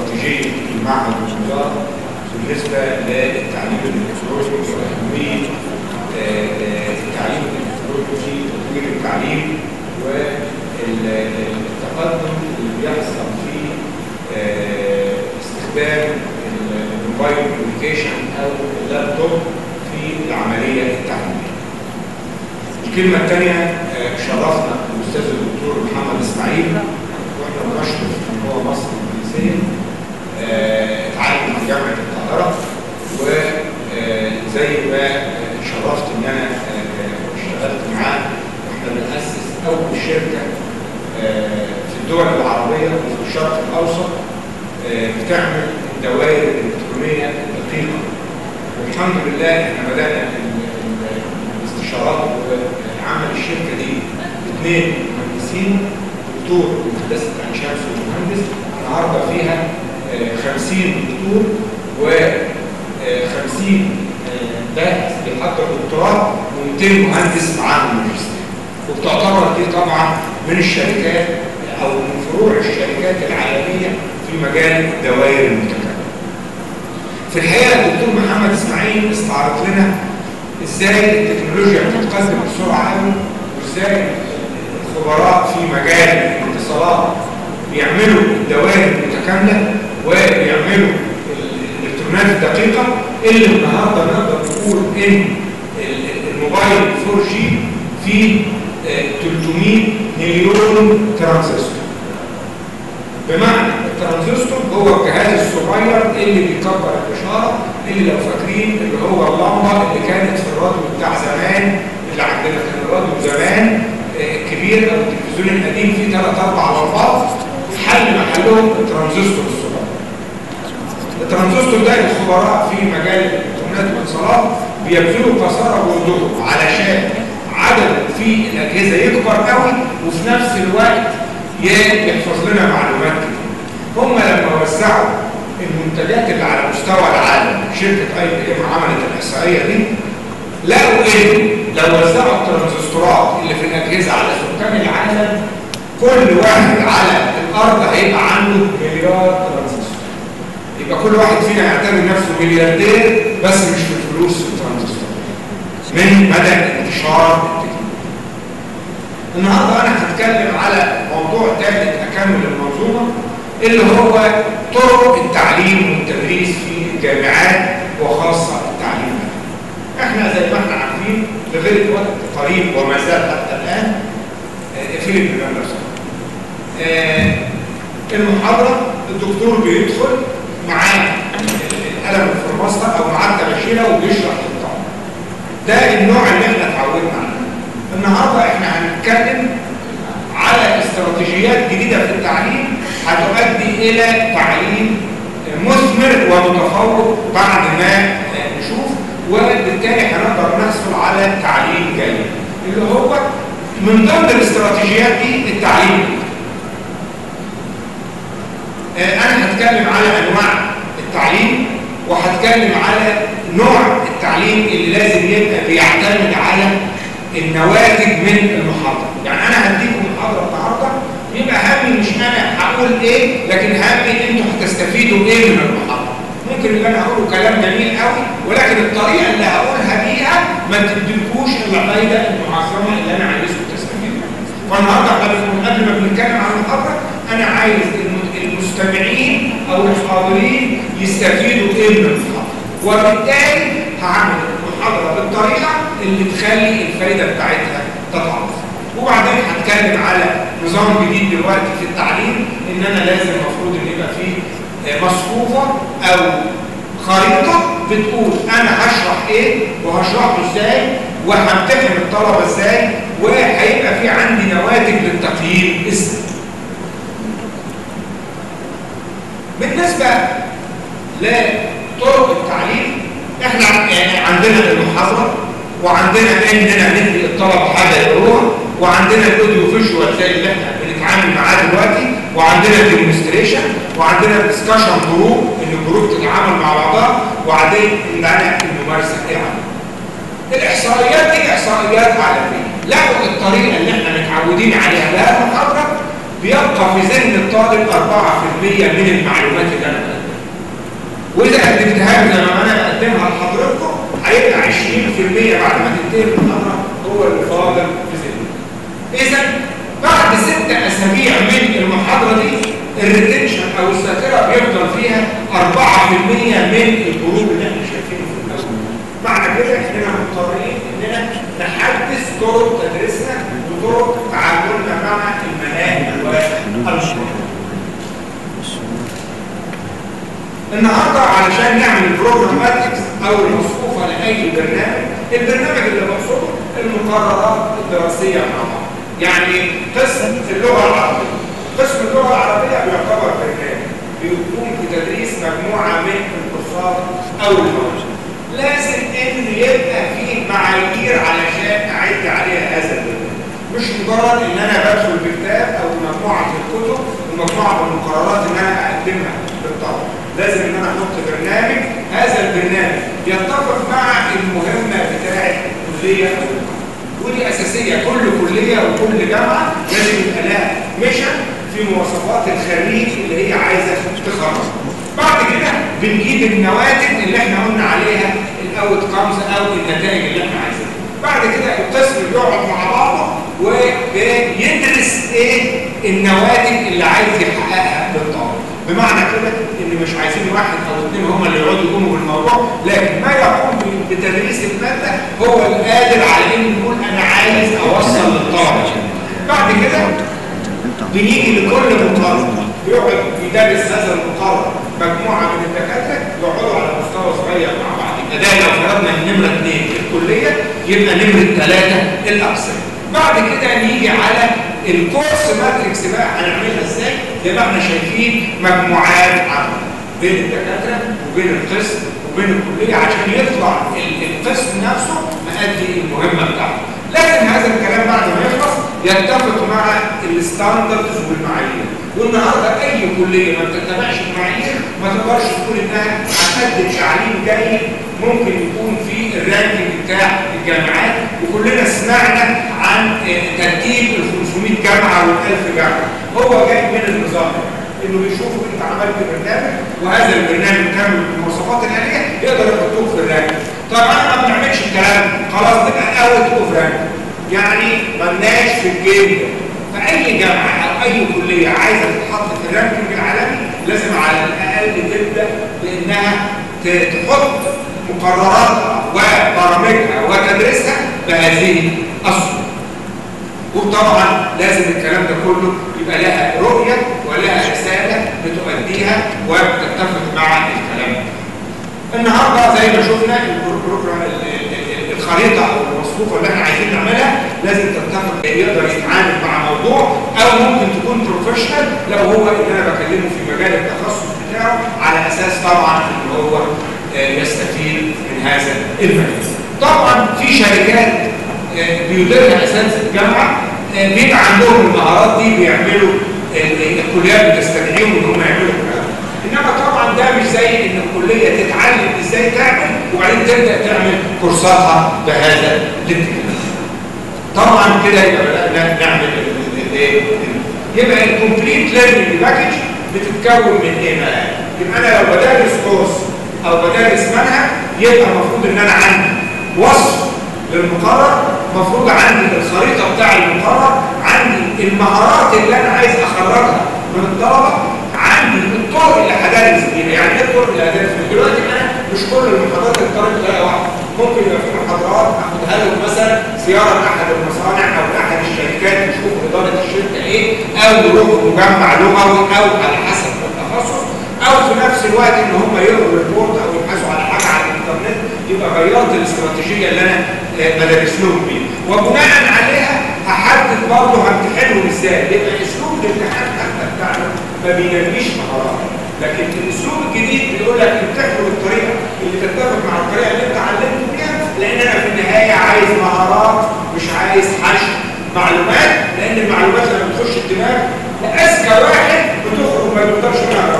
استراتيجيه المعهد والوزاره بالنسبه للتعليم الالكتروني واهميه التعليم الالكتروني وتطوير التعليم والتقدم اللي بيحصل في استخدام الموبايل كوميونيكيشن او اللابتوب في العمليه التعليميه. الكلمه الثانيه شرفنا الاستاذ الدكتور محمد اسماعيل واحنا بنشكر ان هو مصر الانجليزيه اتعلم في جامعه القاهره وزي ما شرفت ان انا اشتغلت معاه واحنا بنأسس اول شركه في الدول العربيه وفي الشرق الاوسط بتعمل الدوائر الالكترونيه الدقيقه والحمد لله احنا بدانا الاستشارات وعمل الشركه دي اثنين مهندسين دكتور مهندسه عين شمس ومهندس النهارده فيها 50 دكتور و 50 باحث بيحضر دكتوراه و200 مهندس معاهم ماجستير وبتعتبر دي طبعا من الشركات او من فروع الشركات العالميه في مجال الدوائر المتكامله. في الحقيقه الدكتور محمد اسماعيل استعرض لنا ازاي التكنولوجيا بتتقدم بسرعه قوي وازاي الخبراء في مجال الاتصالات بيعملوا الدوائر المتكامله وبيعملوا الالكترونات الدقيقه اللي النهارده نقدر نقول ان الموبايل 4G فيه 300 مليون ترانزستور بمعنى الترانزستور هو الجهاز الصغير اللي بيكبر الاشاره اللي لو فاكرين اللي هو اللمبه اللي كانت في الراديو بتاع زمان اللي عندنا كان الراديو زمان كبير او التلفزيون القديم فيه ثلاث اربع لمبات حل محلهم الترانزستور الصغير الترانزستور ده الخبراء في مجال الالكترونات والاتصالات بيبذلوا قصارى جهدهم علشان عدد في الاجهزه يكبر قوي وفي نفس الوقت يحفظ لنا معلومات كتير هم لما وزعوا المنتجات اللي على مستوى العالم شركه اي بي ام عملت الاحصائيه دي لقوا ايه لو وزعوا الترانزستورات اللي في الاجهزه على سكان العالم كل واحد على الارض هيبقى عنده مليار ترانزستور يبقى كل واحد فينا يعتبر نفسه ملياردير بس مش في الفلوس في الترانزستور من مدى انتشار التكنولوجيا النهارده انا هتكلم على موضوع ثالث اكمل المنظومه اللي هو طرق التعليم والتدريس في الجامعات وخاصه التعليم احنا زي ما احنا عارفين لغايه وقت قريب وما زال حتى الان اقفلي البيبان لو المحاضره الدكتور بيدخل معاه القلم الفرماسطه او معاه التباشيره وبيشرح للطلبه ده النوع اللي احنا اتعودنا عليه النهارده احنا هنتكلم على استراتيجيات جديده في التعليم هتؤدي الى تعليم مثمر ومتفوق بعد ما نشوف وبالتالي هنقدر نحصل على تعليم جيد اللي هو من ضمن الاستراتيجيات دي التعليم انا هتكلم على انواع التعليم وهتكلم على نوع التعليم اللي لازم يبقى بيعتمد على النواتج من المحاضره يعني انا هديكم محاضره النهارده يبقى همي مش انا هقول ايه لكن همي انتوا هتستفيدوا ايه من المحاضره ممكن اللي انا هقوله كلام جميل قوي ولكن الطريقه اللي هقولها بيها ما تديكوش الفايده المعظمه اللي انا عايزكم تستفيدوا فالنهارده قبل ما بنتكلم عن المحاضره انا عايز المستمعين او الحاضرين يستفيدوا ايه من المحاضره وبالتالي هعمل المحاضره بالطريقه اللي تخلي الفايده بتاعتها تتعرف وبعدين هتكلم على نظام جديد دلوقتي في التعليم ان انا لازم المفروض ان يبقى فيه مصفوفه او خريطه بتقول انا هشرح ايه وهشرحه ازاي وهمتحن الطلبه ازاي وهيبقى في عندي نواتج للتقييم ازاي بالنسبه لطرق التعليم احنا يعني عندنا المحاضره وعندنا اننا ندي الطلبه حاجه يقروها وعندنا الاوديو فيجوال زي اللي احنا بنتعامل معاه دلوقتي وعندنا الديمونستريشن وعندنا ديسكشن جروب ان الجروب تتعامل مع بعضها وبعدين عندنا الممارسه العمليه. الاحصائيات دي احصائيات عالميه لو الطريقه اللي احنا متعودين عليها لها محاضره بيبقى في ذهن الطالب 4% من المعلومات اللي انا الاجتهاد زي ما انا بقدمها لحضراتكم هيبقى 20% بعد ما تنتهي المحاضره هو اللي فاضل في ذهني. اذا بعد ست اسابيع من المحاضره دي الريتنشن او الذاكره بيفضل فيها 4% من الجروب اللي احنا شايفينه في الاول. معنى كده احنا مضطرين اننا نحدث طرق تدريسنا وطرق تعاملنا مع المناهج والمشروع. النهارده علشان نعمل بروجراماتكس او المصفوفه لاي برنامج البرنامج اللي مقصوده المقررات الدراسيه مع بعض يعني قسم اللغه العربيه قسم اللغه العربيه بيعتبر برنامج بيقوم بتدريس مجموعه من الكورسات او المواد لازم ان يبقى فيه معايير علشان اعد عليها هذا البرنامج مش مجرد ان انا بدخل بكتاب او مجموعه من الكتب ومجموعه من المقررات ان انا اقدمها للطلبه لازم ان انا احط برنامج هذا البرنامج يتفق مع المهمه بتاعه الكليه او الجامعه ودي اساسيه كل كليه وكل جامعه لازم يبقى لها ميشن في مواصفات الخريج اللي هي عايزه تخرج بعد كده بنجيب النواتج اللي احنا قلنا عليها الاوت كامز او النتائج اللي احنا عايزينها بعد كده القسم بيقعد مع بعضه ويدرس ايه النواتج اللي عايز يحققها للطالب بمعنى كده ان مش عايزين واحد او اثنين هم اللي يقعدوا يقوموا بالموضوع لكن ما يقوم بتدريس الماده هو القادر على انه يقول انا عايز اوصل للطالب بعد كده بنيجي لكل مقرر يقعد يدرس هذا المقرر مجموعه من الدكاتره يقعدوا على مستوى صغير مع بعض يبقى ده لو فرضنا ان نمره اثنين في الكليه يبقى نمره ثلاثه الاقسام بعد كده نيجي على الكورس ماتريكس بقى هنعملها ازاي زي ما احنا شايفين مجموعات عامه بين الدكاتره وبين القسم وبين الكليه عشان يطلع القسم نفسه مأدي المهمه بتاعته لازم هذا الكلام بعد ما يخلص يتفق مع الستاندردز والمعايير والنهارده اي كليه ما بتتبعش المعايير ما تقدرش تقول انها هتقدم تعليم جيد ممكن يكون في الرانكينج بتاع الجامعات وكلنا سمعنا عن ترتيب ال 500 جامعه وال 1000 جامعه هو جاي من النظام انه بيشوفوا انت عملت برنامج وهذا البرنامج كامل بالمواصفات الاليه يقدر يحطوه في الرانكينج طب انا ما بنعملش الكلام خلاص نبقى اوت اوف رانكينج يعني ملناش في الجيم ده فاي جامعه او اي كليه عايزه تتحط في الرانكينج العالمي لازم على الاقل تبدا بانها تحط مقرراتها وبرامجها وتدريسها بهذه الصوره وطبعا لازم الكلام ده كله يبقى لها رؤيه ولها رساله بتؤديها وبتتفق مع الكلام ده النهارده زي ما شفنا البروجرام الخريطه او المصفوفه اللي احنا عايزين نعملها لازم تتفق يقدر يتعامل مع موضوع او ممكن تكون بروفيشنال لو هو اللي انا بكلمه في مجال التخصص بتاعه على اساس طبعا ان هو يستفيد من هذا المجال. طبعا في شركات بيديرها اساس الجامعه بيبقى عندهم المهارات دي بيعملوا الكليات بتستدعيهم ان هم يعملوا الكلام انما طبعا ده مش زي ان الكليه تتعلم ازاي تعمل وبعدين تبدا تعمل كورساتها بهذا الاتجاه. طبعا كده يبقى بدانا نعمل ايه؟ يبقى الكومبليت ليرنينج باكج بتتكون من ايه بقى؟ يبقى انا لو بدرس كورس او بدرس منهج يبقى المفروض ان انا عندي وصف للمقرر المفروض عندي الخريطه بتاع المقرر عندي المهارات اللي انا عايز اخرجها من الطلبه عندي الطرق اللي هدرس بيها يعني ايه الطرق اللي هدرس بيها دلوقتي انا مش كل المحاضرات الطريق بطريقه واحده ممكن يبقى في محاضرات اخدها لهم مثلا زياره لاحد المصانع او لاحد الشركات يشوف اداره الشركه ايه او يروحوا مجمع لغوي او على حسب التخصص او في نفس الوقت ان هم يقروا ريبورت او يبحثوا على حاجه على الانترنت يبقى غيرت الاستراتيجيه اللي انا بدرس لهم بيها وبناء عليها هحدد برضه همتحنهم ازاي يبقى اسلوب الامتحان حتى بتاعنا ما بينميش مهارات لكن الاسلوب الجديد بيقول لك امتحنوا بالطريقه اللي تتفق مع الطريقه اللي انت علمت بيها لان انا في النهايه عايز مهارات مش عايز حشو معلومات لان المعلومات لما بتخش الدماغ اذكى واحد بتخرج ما يقدرش منها